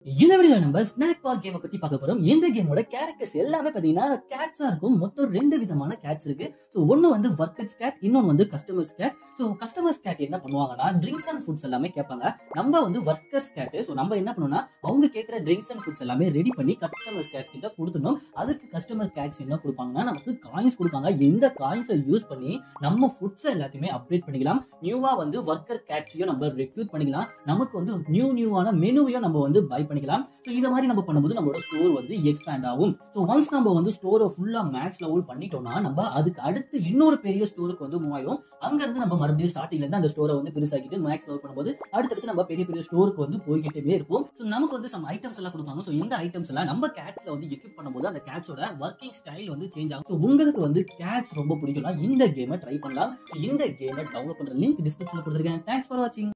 இந்த வீடியோ நம்ம ஸ்நாக் பார் கேமை பத்தி பார்க்க போறோம் இந்த கேமோட கேரக்டர்ஸ் எல்லாமே பாத்தீங்கன்னா கேட்ஸா இருக்கும் மொத்தம் ரெண்டு விதமான கேட்ஸ் இருக்கு ஸோ ஒன்னு வந்து ஒர்க்கர்ஸ் கேட் இன்னொன்னு வந்து customers cat so customers cat என்ன பண்ணுவாங்கன்னா ட்ரிங்க்ஸ் அண்ட் ஃபுட்ஸ் எல்லாமே கேட்பாங்க நம்ம வந்து ஒர்க்கர்ஸ் கேட் ஸோ நம்ம என்ன பண்ணணும்னா அவங்க கேட்குற ட்ரிங்க்ஸ் அண்ட் ஃபுட்ஸ் எல்லாமே ரெடி பண்ணி கஸ்டமர்ஸ் கேட்ஸ் கிட்ட கொடுத்துடணும் அதுக்கு கஸ்டமர் கேட்ஸ் என்ன கொடுப்பாங்கன்னா நமக்கு காயின்ஸ் கொடுப்பாங்க எந்த காயின்ஸை யூஸ் பண்ணி நம்ம ஃபுட்ஸ் எல்லாத்தையுமே அப்டேட் பண்ணிக்கலாம் நியூவா வந்து ஒர்க்கர் கேட்ஸையும் நம்ம ரெக்ரூட் பண்ணிக்கலாம் நமக்கு வந்து நியூ நியூவான மெனுவையும் நம்ம வந்து பை பண்ணிக்கலாம் ஸோ இதை மாதிரி நம்ம பண்ணும்போது நம்மளோட ஸ்டோர் வந்து எக்ஸ்பேண்ட் ஆகும் ஸோ ஒன்ஸ் நம்ம வந்து ஸ்டோரை ஃபுல்லா மேக்ஸ் லெவல் பண்ணிட்டோம்னா நம்ம அதுக்கு அடுத்து இன்னொரு பெரிய ஸ்டோருக்கு வந்து மூவ் ஆயிடும் அங்க இருந்து நம்ம மறுபடியும் ஸ்டார்டிங்ல இருந்து அந்த ஸ்டோரை வந்து பெருசாக்கிட்டு மேக்ஸ் லெவல் பண்ணும்போது அடுத்தடுத்து நம்ம பெரிய பெரிய ஸ்டோருக்கு வந்து போய்கிட்டே இருப்போம் ஸோ நமக்கு வந்து சம் ஐட்டம்ஸ் எல்லாம் கொடுப்பாங்க ஸோ இந்த ஐட்டம்ஸ் எல்லாம் நம்ம கேட்ஸ்ல வந்து எக்யூப் பண்ணும்போது அந்த கேட்ஸோட ஒர்க்கிங் ஸ்டைல் வந்து சேஞ்ச் ஆகும் ஸோ உங்களுக்கு வந்து கேட்ஸ் ரொம்ப பிடிக்கும்னா இந்த கேமை ட்ரை பண்ணலாம் So இந்த கேமை டவுன்லோட் பண்ற லிங்க் டிஸ்கிரிப்ஷன்ல கொடுத்துருக்கேன் தேங்க்ஸ் ஃபார் வாட்சிங்